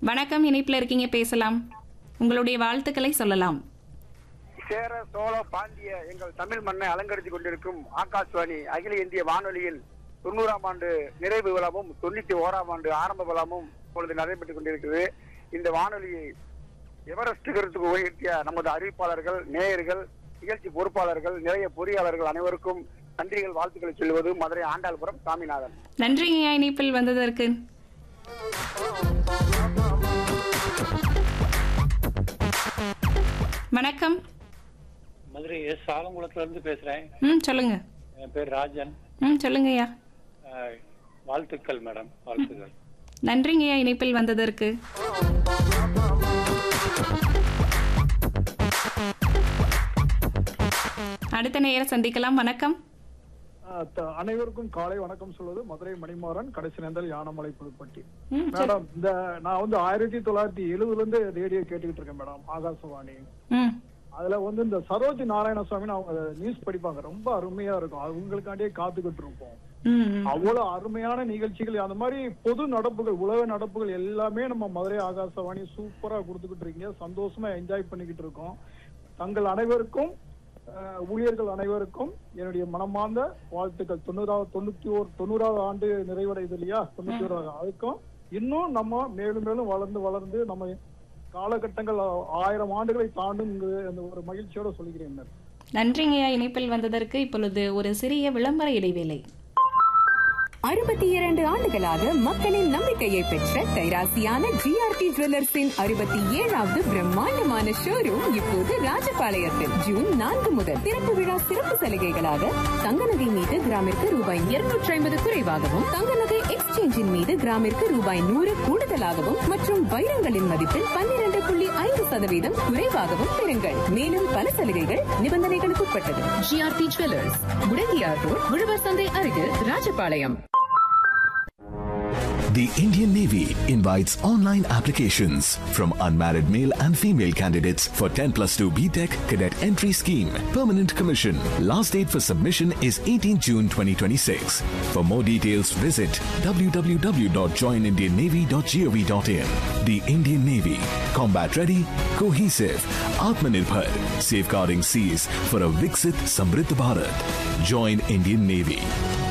வணக்கம் இணைப்பில் இருக்கீங்க பேசலாம் உங்களுடைய வாழ்த்துக்களை சொல்லலாம் சேர சோழ பாண்டிய எங்கள் தமிழ் மண்ணை அலங்கரித்துக் கொண்டிருக்கும் ஆகாஷ்வாணி அகில இந்திய வானொலியில் தொண்ணூறாம் ஆண்டு நிறைவு விழாவும் தொண்ணூத்தி ஓராம் ஆண்டு ஆரம்ப விழாவும் இப்பொழுது நடைபெற்றுக் கொண்டிருக்கிறது இந்த வானொலியை எவரெஸ்ட் கருத்துக்கு உயர்த்திய நமது அறிவிப்பாளர்கள் நேயர்கள் நிகழ்ச்சி பொறுப்பாளர்கள் நிறைய பொறியாளர்கள் அனைவருக்கும் நன்றிகள் வாழ்த்துக்களை சொல்வது மதுரை ஆண்டாள்புரம் சாமிநாதன் நன்றிங்க இணைப்பில் வந்ததற்கு வணக்கம் மதுரை எஸ் ஆலங்குளத்துல இருந்து பேசுறேன் ம் சொல்லுங்க என் பேர் ராஜன் ம் சொல்லுங்கய்யா அஹ், வாழ்த்துக்கள் மேடம் வாழ்த்துக்கள் நன்றிங்கய்யா இணைப்பில் வந்ததற்கு அடுத்த நேர சந்திக்கலாம் வணக்கம் ஆஹ் த- அனைவருக்கும் காலை வணக்கம் சொல்வது மதுரை மணிமாறன் கடைசி நேர்ந்தல் யானமலை புதுப்பட்டி ம் சொல்- மேடம் இந்த நான் வந்து ஆயிரத்தி தொள்ளாயிரத்தி எழுபதுல இருந்து ரேடியோ கேட்டுக்கிட்டு இருக்கேன் மேடம் ஆகாசவாணி ம் அதுல வந்து இந்த சரோஜி நாராயணசாமின்னு அவங்க நியூஸ் படிப்பாங்க ரொம்ப அருமையா இருக்கும் அவங்களுக்காண்டியே காத்துக்கிட்டு இருப்போம் ம் ம். அவ்வளவு அருமையான நிகழ்ச்சிகள் அந்த மாதிரி பொது நடப்புகள் உலக நடப்புகள் எல்லாமே நம்ம மதுரை ஆகாசவாணி சூப்பரா கொடுத்துக்கிட்டு இருக்கீங்க சந்தோஷமா என்ஜாய் பண்ணிக்கிட்டு இருக்கோம் தங்கள் அனைவருக்கும் அஹ், ஊழியர்கள் அனைவருக்கும் என்னுடைய மனமார்ந்த வாழ்த்துக்கள் தொண்ணூறாவது தொண்ணூத்தி ஒரு தொண்ணூறாவது ஆண்டு நிறைவடையுது இல்லையா தொண்ணூத்தி ஓராவது அதுக்கும் இன்னும் நம்ம மேலும் மேலும் வளர்ந்து வளர்ந்து நம்ம காலகட்டங்கள் ஆயிரம் ஆண்டுகளை தாண்டும் அந்த ஒரு மகிழ்ச்சியோட சொல்லிக்கிறேன் மேடம். நன்றிங்கய்யா இணைப்பில் வந்ததற்கு இப்பொழுது ஒரு சிறிய விளம்பர இடைவேளை அறுபத்தி இரண்டு ஆண்டுகளாக மக்களின் நம்பிக்கையை பெற்ற கைராசியான ஜிஆர்டி ஜுவல்லர்ஸின் அறுபத்தி ஏழாவது பிரம்மாண்டமான ஷோரூம் இப்போது ராஜபாளையத்தில் ஜூன் நான்கு முதல் திறப்பு விழா சிறப்பு சலுகைகளாக தங்க நகை மீது கிராமிற்கு ரூபாய் இருநூற்றி ஐம்பது குறைவாகவும் தங்க நகை எக்ஸ்சேஞ்சின் மீது கிராமிற்கு ரூபாய் நூறு கூடுதலாகவும் மற்றும் வைரங்களின் மதிப்பில் பன்னிரண்டு புள்ளி ஐந்து சதவீதம் குறைவாகவும் பெறுங்கள் மேலும் பல சலுகைகள் நிபந்தனைகளுக்கு உட்பட்டது ஜிஆர்டி ஜுவல்லர்ஸ் முடங்கியார் ரோட் உழவர் சந்தை அருகில் Rajapalayam The Indian Navy invites online applications from unmarried male and female candidates for 10 plus 2 BTEC cadet entry scheme. Permanent commission. Last date for submission is 18 June 2026. For more details, visit www.joinindiannavy.gov.in. The Indian Navy. Combat ready, cohesive, Atmanirbhar, safeguarding seas for a Viksit Samriddh Bharat. Join Indian Navy.